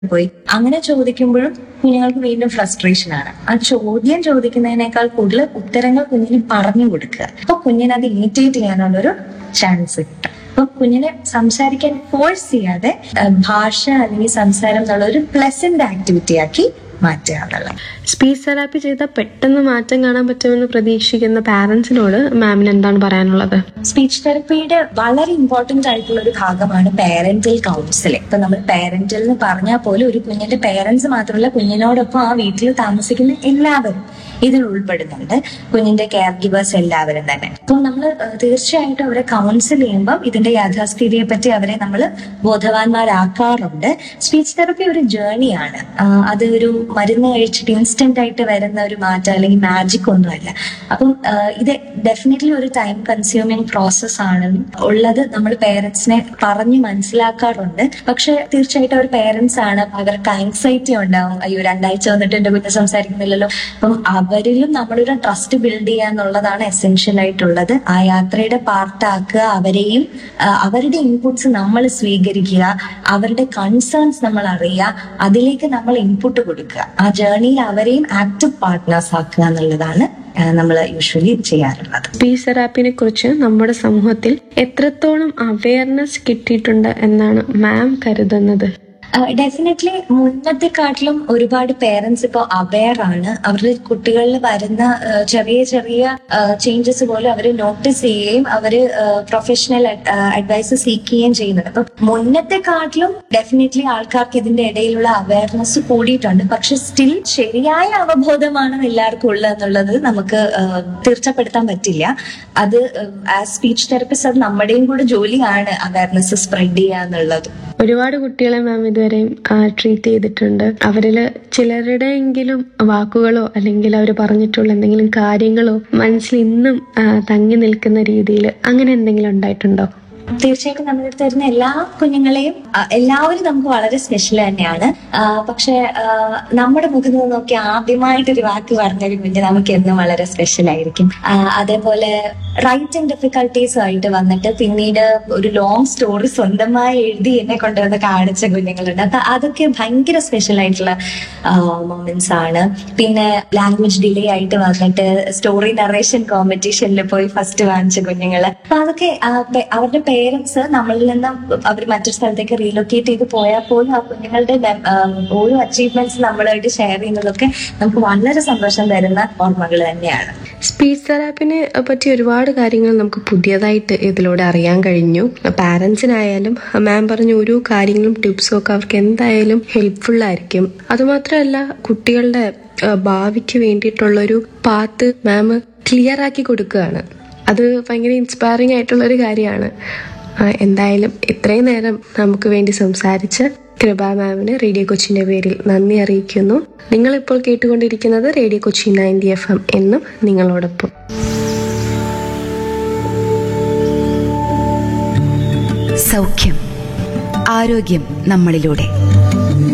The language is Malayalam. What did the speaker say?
പോയി അങ്ങനെ ചോദിക്കുമ്പോഴും കുഞ്ഞുങ്ങൾക്ക് വീണ്ടും ഫ്രസ്ട്രേഷൻ ആണ് ആ ചോദ്യം ചോദിക്കുന്നതിനേക്കാൾ കൂടുതൽ ഉത്തരങ്ങൾ കുഞ്ഞിന് പറഞ്ഞു കൊടുക്കുക അപ്പൊ കുഞ്ഞിന് അത് ഇമിറ്റേറ്റ് ചെയ്യാനുള്ളൊരു ചാൻസ് കിട്ടും അപ്പൊ കുഞ്ഞിനെ സംസാരിക്കാൻ ഫോഴ്സ് ചെയ്യാതെ ആ, ഭാഷ അല്ലെങ്കിൽ സംസാരം എന്നുള്ള ഒരു പ്ലസന്റ് ആക്ടിവിറ്റി ആക്കി മാറ്റുക എന്നുള്ളത് സ്പീച്ച് തെറാപ്പി ചെയ്താൽ പെട്ടെന്ന് മാറ്റം കാണാൻ പറ്റുമെന്ന് പ്രതീക്ഷിക്കുന്ന പാരന്റ്സിനോട് മാമിന് എന്താണ് പറയാനുള്ളത് സ്പീച്ച് തെറപ്പിയുടെ വളരെ ഇമ്പോർട്ടന്റ് ആയിട്ടുള്ള ഒരു ഭാഗമാണ് പേരന്റൽ കൗൺസിലിംഗ് ഇപ്പൊ നമ്മൾ പേരന്റൽ എന്ന് പറഞ്ഞാൽ പോലും ഒരു കുഞ്ഞിന്റെ പേരൻസ് മാത്രമല്ല കുഞ്ഞിനോടൊപ്പം ആ വീട്ടിൽ താമസിക്കുന്ന എല്ലാവരും ഇതിൽ ഉൾപ്പെടുന്നുണ്ട് കുഞ്ഞിന്റെ കെയർ ഗിവേഴ്സ് എല്ലാവരും തന്നെ അപ്പം നമ്മൾ തീർച്ചയായിട്ടും അവരെ കൗൺസിൽ ചെയ്യുമ്പം ഇതിന്റെ യാഥാസ്ഥിതിയെ പറ്റി അവരെ നമ്മൾ ബോധവാന്മാരാക്കാറുണ്ട് സ്പീച്ച് തെറപ്പി ഒരു ജേർണിയാണ് അത് ഒരു മരുന്ന് കഴിച്ചിട്ട് ഇൻസ്റ്റന്റ് ആയിട്ട് വരുന്ന ഒരു മാറ്റം അല്ലെങ്കിൽ മാജിക് ഒന്നുമല്ല അപ്പം ആ, ഇത് ഡെഫിനറ്റ്ലി ഒരു ടൈം കൺസ്യൂമിങ് പ്രോസസ് ആണ് ഉള്ളത് നമ്മൾ പേരൻസിനെ പറഞ്ഞ് മനസ്സിലാക്കാറുണ്ട് പക്ഷെ തീർച്ചയായിട്ടും അവർ പേരൻസ് ആണ് അവർക്ക് ആങ്സൈറ്റി ഉണ്ടാവും അയ്യോ രണ്ടാഴ്ച വന്നിട്ട് എന്റെ കുഞ്ഞ് സംസാരിക്കുന്നില്ലല്ലോ അപ്പം അവരിലും നമ്മളൊരു ട്രസ്റ്റ് ബിൽഡ് ചെയ്യുക എന്നുള്ളതാണ് എസെൻഷ്യൽ ആയിട്ടുള്ളത് ആ യാത്രയുടെ പാർട്ടാക്കുക അവരെയും ആ, അവരുടെ ഇൻപുട്സ് നമ്മൾ സ്വീകരിക്കുക അവരുടെ കൺസേൺസ് നമ്മൾ അറിയുക അതിലേക്ക് നമ്മൾ ഇൻപുട്ട് കൊടുക്കുക ആ ജേർണിയിൽ അവരെയും ആക്റ്റീവ് പാർട്ട്നേഴ്സ് ആക്കുക എന്നുള്ളതാണ് നമ്മൾ യൂഷ്വലി ചെയ്യാറുള്ളത് സ്പീച്ച് തെറാപ്പിനെ കുറിച്ച് നമ്മുടെ സമൂഹത്തിൽ എത്രത്തോളം അവയർനെസ് കിട്ടിയിട്ടുണ്ട് എന്നാണ് മാം കരുതുന്നത് ഡെഫിനറ്റ്ലി മുന്നത്തെക്കാട്ടിലും ഒരുപാട് പേരൻസ് ഇപ്പോൾ അവെയർ ആണ് അവരുടെ കുട്ടികളിൽ വരുന്ന ആ, ചെറിയ ചെറിയ ചേഞ്ചസ് പോലും അവർ നോട്ടീസ് ചെയ്യുകയും അവർ പ്രൊഫഷണൽ അഡ്വൈസ് സീക്കുകയും ചെയ്യുന്നുണ്ട് അപ്പൊ മുന്നത്തെക്കാട്ടിലും ഡെഫിനറ്റ്ലി ആൾക്കാർക്ക് ഇതിന്റെ ഇടയിലുള്ള അവയർനെസ് കൂടിയിട്ടുണ്ട് പക്ഷെ സ്റ്റിൽ ശരിയായ അവബോധമാണ് എല്ലാവർക്കും ഉള്ളത് എന്നുള്ളത് നമുക്ക് ആ, തീർച്ചപ്പെടുത്താൻ പറ്റില്ല അത് ആസ് സ്പീച്ച് തെറപ്പിസ്റ്റ് അത് നമ്മുടെയും കൂടെ ജോലിയാണ് അവയർനെസ് സ്പ്രെഡ് ചെയ്യുക എന്നുള്ളത് ഒരുപാട് കുട്ടികളെ മാം ഇതുവരെയും ട്രീറ്റ് ചെയ്തിട്ടുണ്ട് അവരില് ചിലരുടെയെങ്കിലും വാക്കുകളോ അല്ലെങ്കിൽ അവർ പറഞ്ഞിട്ടുള്ള എന്തെങ്കിലും കാര്യങ്ങളോ മനസ്സിൽ ഇന്നും ആ, തങ്ങി നിൽക്കുന്ന രീതിയിൽ അങ്ങനെ എന്തെങ്കിലും ഉണ്ടായിട്ടുണ്ടോ തീർച്ചയായിട്ടും നമ്മുടെ അടുത്ത് വരുന്ന എല്ലാ കുഞ്ഞുങ്ങളെയും ആ, എല്ലാവരും നമുക്ക് വളരെ സ്പെഷ്യൽ തന്നെയാണ് ആ, പക്ഷെ ആ, നമ്മുടെ മുഖത്ത് നിന്ന് നോക്കി ആദ്യമായിട്ടൊരു വാക്ക് പറഞ്ഞൊരു കുഞ്ഞ് നമുക്ക് എന്നും വളരെ സ്പെഷ്യൽ ആയിരിക്കും ആ, അതേപോലെ റൈറ്റിംഗ് ഡിഫിക്കൽട്ടീസ് ആയിട്ട് വന്നിട്ട് പിന്നീട് ഒരു ലോങ് സ്റ്റോറി സ്വന്തമായി എഴുതി എന്നെ കൊണ്ടുവന്ന് കാണിച്ച കുഞ്ഞുങ്ങളുണ്ട് അത് അതൊക്കെ ഭയങ്കര സ്പെഷ്യൽ ആയിട്ടുള്ള മൊമെന്റ്സ് ആണ് പിന്നെ ലാംഗ്വേജ് ഡിലേ ആയിട്ട് വന്നിട്ട് സ്റ്റോറി നറേഷൻ കോമ്പറ്റീഷനിൽ പോയി ഫസ്റ്റ് വാങ്ങിച്ച കുഞ്ഞുങ്ങള് അപ്പൊ അതൊക്കെ ആ, പെ- അവരുടെ പേരൻസ് നമ്മളിൽ നിന്ന് അവർ മറ്റൊരു സ്ഥലത്തേക്ക് റീലൊക്കേറ്റ് ചെയ്ത് പോയാൽ പോലും ആ കുഞ്ഞുങ്ങളുടെ ഡെ- ആ, ഓരോ അച്ചീവ്മെന്റ്സ് നമ്മളായിട്ട് ഷെയർ ചെയ്യുന്നതൊക്കെ നമുക്ക് വളരെ സന്തോഷം തരുന്ന ഓർമ്മകൾ തന്നെയാണ് സ്പീച്ച് തെറാപ്പിനെ പറ്റി ഒരുപാട് കാര്യങ്ങൾ നമുക്ക് പുതിയതായിട്ട് ഇതിലൂടെ അറിയാൻ കഴിഞ്ഞു പാരൻസിനായാലും മാം പറഞ്ഞ ഓരോ കാര്യങ്ങളും ടിപ്സും ഒക്കെ അവർക്ക് എന്തായാലും ഹെൽപ്ഫുൾ ആയിരിക്കും അതുമാത്രമല്ല കുട്ടികളുടെ ആ, ഭാവിക്ക് വേണ്ടിയിട്ടുള്ള ഒരു പാത്ത് മാം ക്ലിയർ ആക്കി കൊടുക്കുകയാണ് അത് ഭയങ്കര ഇൻസ്പയറിംഗ് ആയിട്ടുള്ള ഒരു കാര്യമാണ് ആ, എന്തായാലും ഇത്രയും നേരം നമുക്ക് വേണ്ടി സംസാരിച്ച് കൃപ മാമിന് റേഡിയോ കൊച്ചിന്റെ പേരിൽ നന്ദി അറിയിക്കുന്നു നിങ്ങൾ ഇപ്പോൾ കേട്ടുകൊണ്ടിരിക്കുന്നത് radio Kochi ninety F M എന്നും നിങ്ങളോടൊപ്പം സൗഖ്യം ആരോഗ്യം നമ്മളിലൂടെ